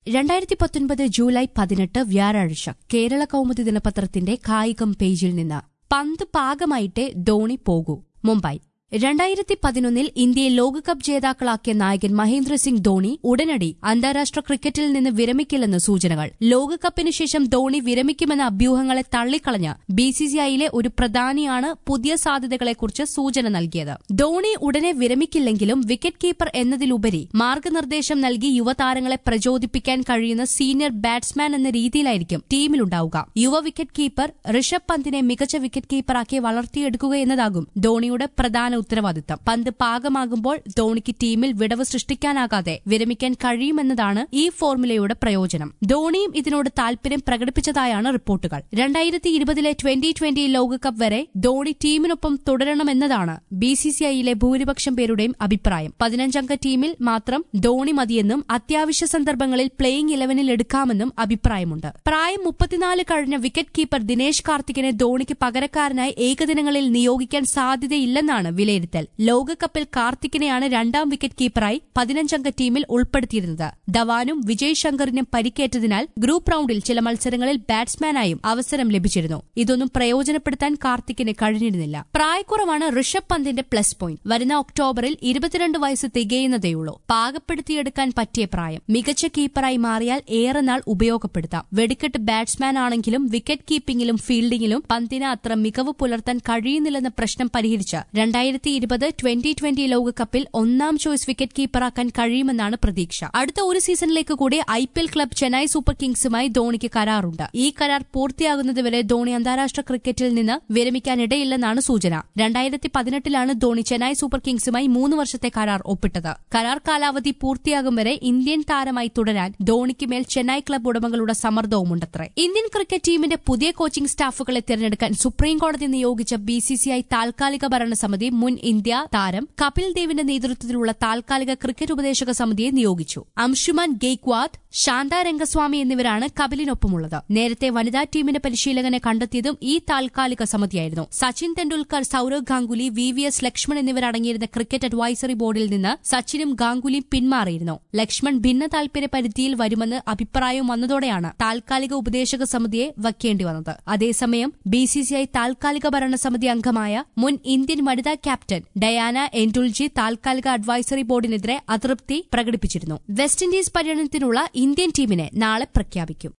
രണ്ടായിരത്തി പത്തൊൻപത് ജൂലൈ പതിനെട്ട് വ്യാഴാഴ്ച കേരള കൗമുദി ദിനപത്രത്തിന്റെ കായികം പേജിൽ നിന്ന് പന്ത് പാകമായിട്ടേ ധോണി പോകൂ മുംബൈ രണ്ടായിരത്തി പതിനൊന്നിൽ ഇന്ത്യയെ ലോകകപ്പ് ജേതാക്കളാക്കിയ നായകൻ മഹേന്ദ്ര സിംഗ് ധോണി ഉടനടി അന്താരാഷ്ട്ര ക്രിക്കറ്റിൽ നിന്ന് വിരമിക്കില്ലെന്ന് സൂചനകൾ ലോകകപ്പിന് ശേഷം ധോണി വിരമിക്കുമെന്ന അഭ്യൂഹങ്ങളെ തള്ളിക്കളഞ്ഞ ബിസിസിഐയിലെ ഒരു പ്രധാനിയാണ് പുതിയ സാധ്യതകളെക്കുറിച്ച് സൂചന നൽകിയത് ധോണി ഉടനെ വിരമിക്കില്ലെങ്കിലും വിക്കറ്റ് കീപ്പർ എന്നതിലുപരി മാർഗനിർദ്ദേശം നൽകി യുവതാരങ്ങളെ പ്രചോദിപ്പിക്കാൻ കഴിയുന്ന സീനിയർ ബാറ്റ്സ്മാൻ എന്ന രീതിയിലായിരിക്കും ടീമിലുണ്ടാവുക യുവ വിക്കറ്റ് കീപ്പർ ഋഷഭ് പന്തിനെ മികച്ച വിക്കറ്റ് കീപ്പറാക്കി വളർത്തിയെടുക്കുക എന്നതാകും ധോണിയുടെ പ്രധാന ഉത്തരവാദിത്തം പന്ത് പാകമാകുമ്പോൾ ധോണിക്ക് ടീമിൽ വിടവ് സൃഷ്ടിക്കാനാകാതെ വിരമിക്കാൻ കഴിയുമെന്നതാണ് ഈ ഫോർമുലയുടെ പ്രയോജനം ധോണിയും ഇതിനോട് താൽപര്യം പ്രകടിപ്പിച്ചതായാണ് റിപ്പോർട്ടുകൾ രണ്ടായിരത്തി ഇരുപതിലെ ട്വന്റി ട്വന്റി ലോകകപ്പ് വരെ ധോണി ടീമിനൊപ്പം തുടരണമെന്നതാണ് ബിസിസിഐയിലെ ഭൂരിപക്ഷം പേരുടെയും അഭിപ്രായം പതിനഞ്ചംഗ ടീമിൽ മാത്രം ധോണി മതിയെന്നും അത്യാവശ്യ സന്ദർഭങ്ങളിൽ പ്ലേയിംഗ് ഇലവനിൽ എടുക്കാമെന്നും അഭിപ്രായമുണ്ട് പ്രായം മുപ്പത്തിനാല് കഴിഞ്ഞ വിക്കറ്റ് കീപ്പർ ദിനേശ് കാർത്തികിനെ ധോണിക്ക് പകരക്കാരനായി ഏകദിനങ്ങളിൽ നിയോഗിക്കാൻ സാധ്യതയില്ലെന്നാണ് വിലയിരുത്തൽ ലോകകപ്പിൽ കാർത്തിക്കിനെയാണ് രണ്ടാം വിക്കറ്റ് കീപ്പറായി പതിനഞ്ചംഗ ടീമിൽ ഉൾപ്പെടുത്തിയിരുന്നത് ധവാനും വിജയ് ശങ്കറിനും പരിക്കേറ്റതിനാൽ ഗ്രൂപ്പ് റൌണ്ടിൽ ചില മത്സരങ്ങളിൽ ബാറ്റ്സ്മാനായും അവസരം ലഭിച്ചിരുന്നു ഇതൊന്നും പ്രയോജനപ്പെടുത്താൻ കാർത്തിക്കിന് കഴിഞ്ഞിരുന്നില്ല പ്രായക്കുറവാണ് ഋഷഭ് പന്തിന്റെ പ്ലസ് പോയിന്റ് വരുന്ന ഒക്ടോബറിൽ ഇരുപത്തിരണ്ട് വയസ്സ് തികയുന്നതേയുള്ളൂ പാകപ്പെടുത്തിയെടുക്കാൻ പറ്റിയ പ്രായം മികച്ച കീപ്പറായി മാറിയാൽ ഏറെ നാൾ ഉപയോഗപ്പെടുത്താം വെടിക്കെട്ട് ബാറ്റ്സ്മാൻ ആണെങ്കിലും വിക്കറ്റ് കീപ്പിംഗിലും ഫീൽഡിംഗിലും പന്തിന് അത്ര മികവ് പുലർത്താൻ കഴിയുന്നില്ലെന്ന പ്രശ്നം പരിഹരിച്ച് രണ്ടായിരത്തി ഇരുപത് ട്വന്റി ട്വന്റി ലോകകപ്പിൽ ഒന്നാം ചോയ്സ് വിക്കറ്റ് കീപ്പറാക്കാൻ കഴിയുമെന്നാണ് പ്രതീക്ഷ അടുത്ത ഒരു സീസണിലേക്ക് കൂടി I P L club Chennai super കിങ്സുമായി ധോണിക്ക് കരാറുണ്ട് ഈ കരാർ പൂർത്തിയാകുന്നതുവരെ ധോണി അന്താരാഷ്ട്ര ക്രിക്കറ്റിൽ നിന്ന് വിരമിക്കാനിടയില്ലെന്നാണ് സൂചന രണ്ടായിരത്തി പതിനെട്ടിലാണ് ധോണി ചെന്നൈ സൂപ്പർ കിങ്സുമായി മൂന്ന് വർഷത്തെ കരാർ ഒപ്പിട്ടത് കരാർ കാലാവധി പൂർത്തിയാകും വരെ ഇന്ത്യൻ താരമായി തുടരാൻ ധോണിക്ക് മേൽ ചെന്നൈ ക്ലബ് ഉടമകളുടെ സമ്മർദ്ദവുമുണ്ടത്രേ ഇന്ത്യൻ ക്രിക്കറ്റ് ടീമിന്റെ പുതിയ കോച്ചിംഗ് സ്റ്റാഫുകളെ തിരഞ്ഞെടുക്കാൻ സുപ്രീംകോടതി നിയോഗിച്ച ബിസിസിഐ താൽക്കാലിക ഭരണസമിതി മുൻ ഇന്ത്യ താരം കപിൽ ദേവിന്റെ നേതൃത്വത്തിലുള്ള താൽക്കാലിക ക്രിക്കറ്റ് ഉപദേശക സമിതിയെ നിയോഗിച്ചു അംശുമാൻ ഗെയ്ക്വാദ് ശാന്ത രംഗസ്വാമി എന്നിവരാണ് കപിലിനൊപ്പമുള്ളത് നേരത്തെ വനിതാ ടീമിന്റെ പരിശീലകനെ കണ്ടെത്തിയതും ഈ താൽക്കാലിക സമിതിയായിരുന്നു Sachin Tendulkar Sourav Ganguly V V S Laxman എന്നിവരടങ്ങിയിരുന്ന ക്രിക്കറ്റ് അഡ്വൈസറി ബോർഡിൽ നിന്ന് സച്ചിനും ഗാംഗുലിയും പിന്മാറിയിരുന്നു ലക്ഷ്മൺ ഭിന്ന താൽപര്യ പരിധിയിൽ വരുമെന്ന് അഭിപ്രായം വന്നതോടെയാണ് താൽക്കാലിക ഉപദേശക സമിതിയെ വയ്ക്കേണ്ടി വന്നത് അതേസമയം ബിസിസിഐ താൽക്കാലിക ഭരണസമിതി അംഗമായ മുൻ ഇന്ത്യൻ വനിതാ ക്യാപ്റ്റൻ ഡയാന എൻഡുൽജി താൽക്കാലിക അഡ്വൈസറി ബോർഡിനെതിരെ അതൃപ്തി പ്രകടിപ്പിച്ചിരുന്നു വെസ്റ്റ് ഇൻഡീസ് പര്യടനത്തിനുള്ള ഇന്ത്യൻ ടീമിനെ നാളെ പ്രഖ്യാപിക്കും